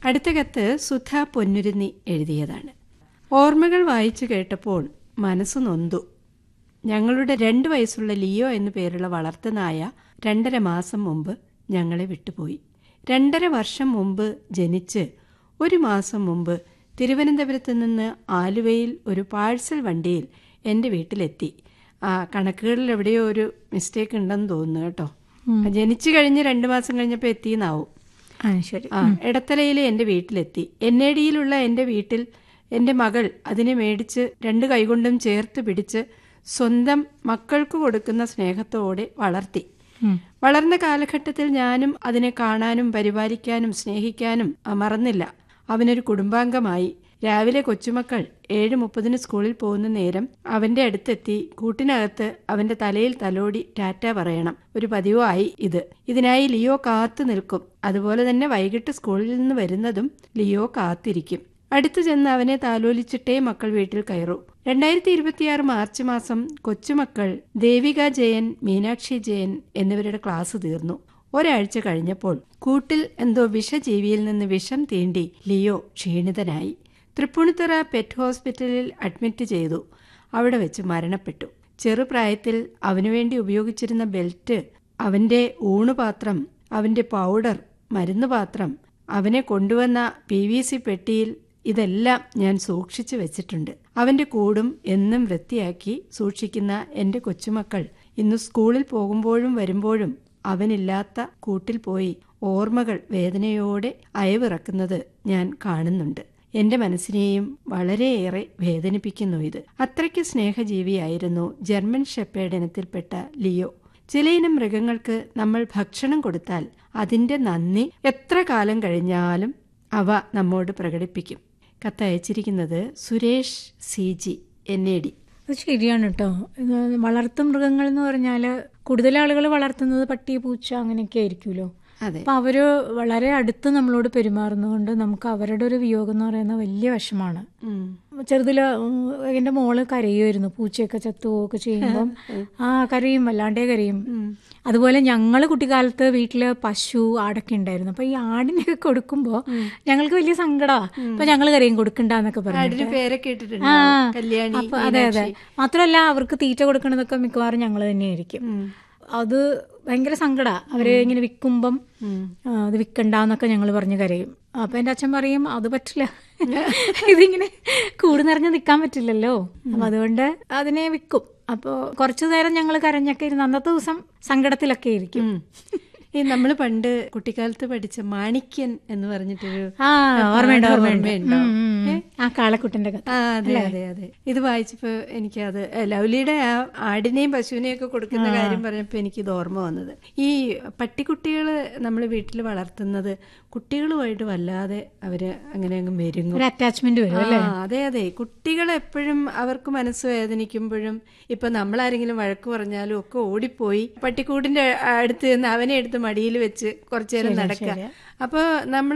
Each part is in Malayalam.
അടുത്ത കത്ത് സുധ പൊന്നുരുന്നി എഴുതിയതാണ് ഓർമ്മകൾ വായിച്ചു കേട്ടപ്പോൾ മനസ്സ് നൊന്തു ഞങ്ങളുടെ രണ്ട് വയസ്സുള്ള ലിയോ എന്നു പേരുള്ള വളർത്തുനായ രണ്ടര മാസം മുമ്പ് ഞങ്ങളെ വിട്ടുപോയി രണ്ടര വർഷം മുമ്പ് ജനിച്ച് ഒരു മാസം മുമ്പ് തിരുവനന്തപുരത്ത് നിന്ന് ആലുവയിൽ ഒരു പാഴ്സൽ വണ്ടിയിൽ എൻ്റെ വീട്ടിലെത്തി ആ കണക്കുകളിൽ എവിടെയോ ഒരു മിസ്റ്റേക്ക് ഉണ്ടെന്ന് തോന്നുന്നു കേട്ടോ ജനിച്ചു കഴിഞ്ഞ് രണ്ട് മാസം കഴിഞ്ഞപ്പോൾ എത്തിയെന്നാവും ആ ശരി ആ ഇടത്തലയിലെ എൻ്റെ വീട്ടിലെത്തി എൻ എ ഡിയിലുള്ള എൻ്റെ വീട്ടിൽ എൻ്റെ മകൾ അതിനെ മേടിച്ച് രണ്ട് കൈകൊണ്ടും ചേർത്ത് പിടിച്ച് സ്വന്തം മക്കൾക്ക് കൊടുക്കുന്ന സ്നേഹത്തോടെ വളർത്തി ഉം. വളർന്ന കാലഘട്ടത്തിൽ ഞാനും അതിനെ കാണാനും പരിപാലിക്കാനും സ്നേഹിക്കാനും ആ, മറന്നില്ല അവനൊരു കുടുംബാംഗമായി രാവിലെ കൊച്ചുമക്കൾ ഏഴ് മുപ്പതിന് സ്കൂളിൽ പോകുന്ന നേരം അവന്റെ അടുത്തെത്തി കൂട്ടിനകത്ത് അവന്റെ തലയിൽ തലോടി ടാറ്റ പറയണം ഒരു പതിവായി ഇത് ഇതിനായി ലിയോ കാത്തു നിൽക്കും അതുപോലെ തന്നെ വൈകിട്ട് സ്കൂളിൽ നിന്ന് വരുന്നതും ലിയോ കാത്തിരിക്കും അടുത്തു ചെന്ന് അവനെ താലോലിച്ചിട്ടേ മക്കൾ വീട്ടിൽ കയറൂ രണ്ടായിരത്തി ഇരുപത്തിയാറ് മാർച്ച് മാസം കൊച്ചുമക്കൾ ദേവിക ജയൻ മീനാക്ഷി ജയൻ എന്നിവരുടെ ക്ലാസ് തീർന്നു ഒരാഴ്ച കഴിഞ്ഞപ്പോൾ കൂട്ടിൽ എന്തോ വിഷജീവിയിൽ നിന്ന് വിഷം തീണ്ടി ലിയോ ക്ഷീണിതനായി തൃപ്പൂണിത്തുറ പെറ്റ് ഹോസ്പിറ്റലിൽ അഡ്മിറ്റ് ചെയ്തു അവിടെ വെച്ച് മരണപ്പെട്ടു ചെറുപ്രായത്തിൽ അവനുവേണ്ടി ഉപയോഗിച്ചിരുന്ന ബെൽറ്റ് അവന്റെ ഊണുപാത്രം അവന്റെ പൗഡർ മരുന്നുപാത്രം അവനെ കൊണ്ടുവന്ന പി വി സി പെട്ടിയിൽ ഇതെല്ലാം ഞാൻ സൂക്ഷിച്ചു വെച്ചിട്ടുണ്ട് അവന്റെ കൂടും എന്നും വൃത്തിയാക്കി സൂക്ഷിക്കുന്ന എന്റെ കൊച്ചുമക്കൾ ഇന്ന് സ്കൂളിൽ പോകുമ്പോഴും വരുമ്പോഴും അവനില്ലാത്ത കൂട്ടിൽ പോയി ഓർമ്മകൾ വേദനയോടെ അയവിറക്കുന്നത് ഞാൻ കാണുന്നുണ്ട് എന്റെ മനസ്സിനെയും വളരെയേറെ വേദനിപ്പിക്കുന്നു ഇത് അത്രയ്ക്ക് സ്നേഹജീവിയായിരുന്നു ജർമ്മൻ ഷെപ്പേഡ് ഇനത്തിൽപ്പെട്ട ലിയോ ചിലയിനം മൃഗങ്ങൾക്ക് നമ്മൾ ഭക്ഷണം കൊടുത്താൽ അതിന്റെ നന്ദി എത്ര കാലം കഴിഞ്ഞാലും അവ നമ്മോട് പ്രകടിപ്പിക്കും കത്തയച്ചിരിക്കുന്നത് Suresh C G N A D അത് ശരിയാണ് കേട്ടോ ഇത് വളർത്തു മൃഗങ്ങൾ എന്ന് പറഞ്ഞാൽ കൂടുതൽ ആളുകൾ വളർത്തുന്നത് പട്ടി പൂച്ച അങ്ങനെയൊക്കെ ആയിരിക്കുമല്ലോ അതെ അപ്പൊ അവര് വളരെ അടുത്ത് നമ്മളോട് പെരുമാറുന്നതുകൊണ്ട് നമുക്ക് അവരുടെ ഒരു വിയോഗം എന്ന് പറയുന്നത് വലിയ വിഷമാണ് ഉം. ചെറുതില് ഉം, എന്റെ മോള് കരയുമായിരുന്നു പൂച്ചയൊക്കെ ചത്തുപോകൊക്കെ ചെയ്യുമ്പം ആ കരയും വല്ലാണ്ടേ കരയും അതുപോലെ ഞങ്ങള് കുട്ടിക്കാലത്ത് വീട്ടില് പശു ആടൊക്കെ ഉണ്ടായിരുന്നു അപ്പൊ ഈ ആടിനൊക്കെ കൊടുക്കുമ്പോ ഞങ്ങൾക്ക് വലിയ സങ്കടമാ അപ്പൊ ഞങ്ങള് കരയും കൊടുക്കണ്ടെന്നൊക്കെ പറഞ്ഞു ആടിന് പേരൊക്കെ ആ ഇട്ടിട്ടുണ്ട് കല്യാണി അപ്പൊ അതെ അതെ മാത്രമല്ല അവർക്ക് തീറ്റ കൊടുക്കണതൊക്കെ മിക്കവാറും ഞങ്ങൾ തന്നെയായിരിക്കും അത് ഭയങ്കര സങ്കടാ അവര് ഇങ്ങനെ വിൽക്കുമ്പം ആ, അത് വിൽക്കണ്ടെന്നൊക്കെ ഞങ്ങൾ പറഞ്ഞ് കരയും അപ്പൊ എന്റെ അച്ഛൻ പറയും അത് പറ്റില്ല ഇതിങ്ങനെ കൂട് നിറഞ്ഞ് നിൽക്കാൻ പറ്റില്ലല്ലോ അപ്പൊ അതുകൊണ്ട് അതിനെ വിൽക്കും അപ്പോൾ കുറച്ചു നേരം ഞങ്ങൾ കരഞ്ഞൊക്കെ ഇരുന്ന് അന്നത്തെ ദിവസം സങ്കടത്തിലൊക്കെ ഇരിക്കും ഉം. ഈ നമ്മൾ പണ്ട് കുട്ടിക്കാലത്ത് പഠിച്ച മാണിക്യൻ എന്ന് പറഞ്ഞിട്ടൊരു ആ ഓർമ്മയുണ്ട് പാഠം ഓർമ്മയുണ്ട് ഓർമ്മയുണ്ടോ? ഉം, ഉം, ഉം. ആ കാളക്കുട്ടന്റെ കഥ ആ അതെ അതെ അതെ ഇത് വായിച്ചപ്പോ എനിക്കത് ഏ, ലൗലിയുടെ ആ ആടിനെയും പശുവിനെയും ഒക്കെ കൊടുക്കുന്ന കാര്യം പറഞ്ഞപ്പോ എനിക്കിത് ഓർമ്മ വന്നത് ഈ പട്ടിക്കുട്ടികള് നമ്മൾ വീട്ടിൽ വളർത്തുന്നത് കുട്ടികളുമായിട്ട് വല്ലാതെ അവര് അങ്ങനെ അങ്ങ് മെരുങ്ങും ഒരു അറ്റാച്ച്മെന്റ് വരും അല്ലേ ആ, അതെ അതെ കുട്ടികൾ എപ്പോഴും അവർക്ക് മനസ്സ് വേദനിക്കുമ്പോഴും ഇപ്പൊ നമ്മളാരെങ്കിലും വഴക്ക് പറഞ്ഞാലും ഒക്കെ ഓടിപ്പോയി പട്ടിക്കൂടിന്റെ അടുത്ത് നിന്ന് അവനെ എടുത്ത് മടിയിൽ വെച്ച് കുറച്ചു നേരം നടക്കുക അപ്പോൾ നമ്മൾ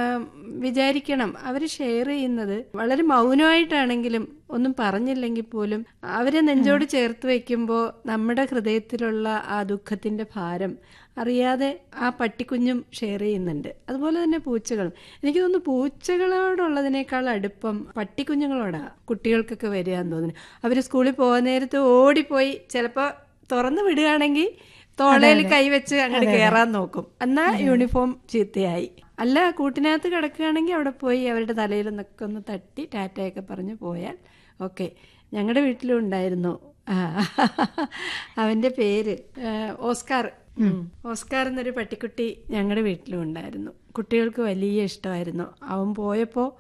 വിചാരിക്കണം അവർ ഷെയർ ചെയ്യുന്നത് വളരെ മൗനമായിട്ടാണെങ്കിലും ഒന്നും പറഞ്ഞില്ലെങ്കിൽ പോലും അവരെ നെഞ്ചോട് ചേർത്ത് വെക്കുമ്പോൾ നമ്മുടെ ഹൃദയത്തിലുള്ള ആ ദുഃഖത്തിന്റെ ഭാരം അറിയാതെ ആ പട്ടിക്കുഞ്ഞും ഷെയർ ചെയ്യുന്നുണ്ട് അതുപോലെ തന്നെ പൂച്ചകളും എനിക്ക് തോന്നുന്നു പൂച്ചകളോടുള്ളതിനേക്കാൾ അടുപ്പം പട്ടിക്കുഞ്ഞുങ്ങളോടാ കുട്ടികൾക്കൊക്കെ വരിക എന്ന് തോന്നുന്നു അവർ സ്കൂളിൽ പോകുന്ന നേരത്ത് ഓടിപ്പോയി ചിലപ്പോൾ തുറന്നു വിടുകയാണെങ്കിൽ തോളയിൽ കൈവച്ച് അങ്ങോട്ട് കയറാൻ നോക്കും എന്നാ യൂണിഫോം ചീത്തയായി അല്ല കൂട്ടിനകത്ത് കിടക്കുകയാണെങ്കിൽ അവിടെ പോയി അവരുടെ തലയിൽ നിന്നൊക്കെ ഒന്ന് തട്ടി ടാറ്റയൊക്കെ പറഞ്ഞ് പോയാൽ ഓക്കെ ഞങ്ങളുടെ വീട്ടിലും ഉണ്ടായിരുന്നു ആ, അവന്റെ പേര് ആ, ഓസ്കാർ ഉം. ഓസ്കാർ എന്നൊരു പട്ടിക്കുട്ടി ഞങ്ങളുടെ വീട്ടിലും ഉണ്ടായിരുന്നു കുട്ടികൾക്ക് വലിയ ഇഷ്ടമായിരുന്നു അവൻ പോയപ്പോൾ